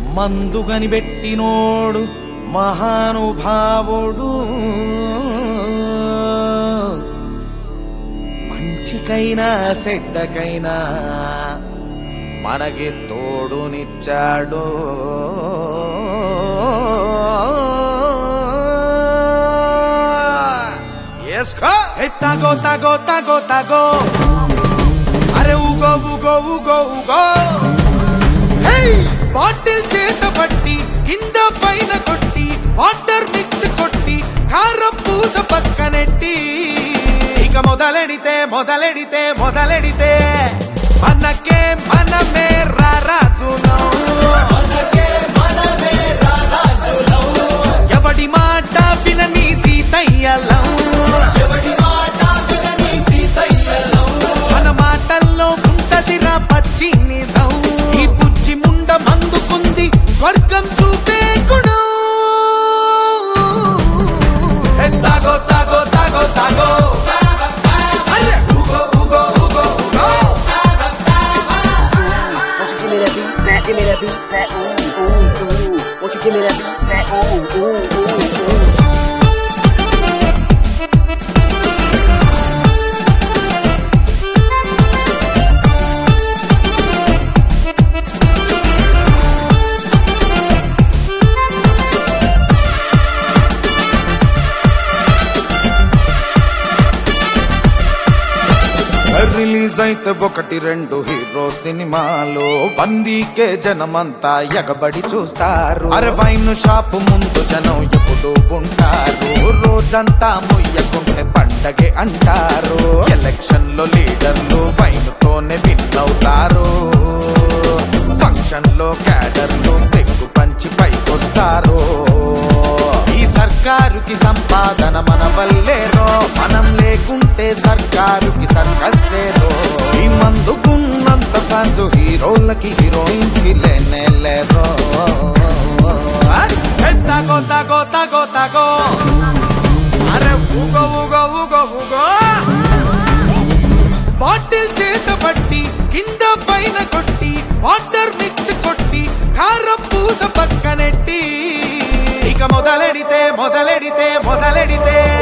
మందు కనిపెట్టినోడు మహానుభావుడు మంచికైనా చెడ్డకైనా మనకి తోడునిచ్చాడు ఏస్కో ఏ తాగో తాగో తాగో తాగో అరే ఊగో ఊగో ఊగో ఊగో హే బాటిల్ చేత పట్టి కింద పైన కొట్టి వాటర్ మిక్స్ కొట్టి కారం పూస పక్కనెట్టి ఇక మొదలెడితే మొదలెడితే మొదలెడితే మనకే మనమే రారాజులం ఎవడి మాట వినని సీతయ్యలం మన మాటల్లో ఉంటదిరా పచ్చి నిజం ఈ పుచ్చి ముండ మందుకుంది స్వర్గం చూపే గుణం ఏ తాగో తాగో తాగో తాగో అరే ఊగో ఊగో ఊగో ఊగో Won't you give me that beat, that, give me that beat, that, ooh, ooh, ooh. Won't you give me that beat, that, ooh, ooh, ooh, ooh. Release అయితే ఒకటి రెండు హీరో సినిమాలు వందీకే జనమంతా ఎగబడి చూస్తారు అరే వైన్ షాప్ ముందు జనం ఎప్పుడు ఉంటారు రోజంతా ముయ్యకుంటే పండగే అంటారు ఎలక్షన్ లో లీడర్లు వైన్ తోనే విన్ అవుతారు ఫంక్షన్ లో క్యాడర్లు పెగ్గు పంచి పైకొస్తారు ఈ సర్కారుకి సంపాదన మన వల్లేరో మనం లేకుంటే సర్కారుకి సర్కస్సేరో ఈ మందుకున్నంత ఫ్యాన్స్ హీరోలకి హీరోయిన్స్ కి లేనే లేరో ఏ తాగో తాగో తాగో తాగో అరే ఊగో ఊగో ఊగో ఊగో బాటిల్ చేత పట్టి కింద పైన కొట్టి వాటర్ మిక్స్ కొట్టి కారం పూస పక్కనెట్టి ఇక మొదలెడితే మొదలెడితే మొదలెడితే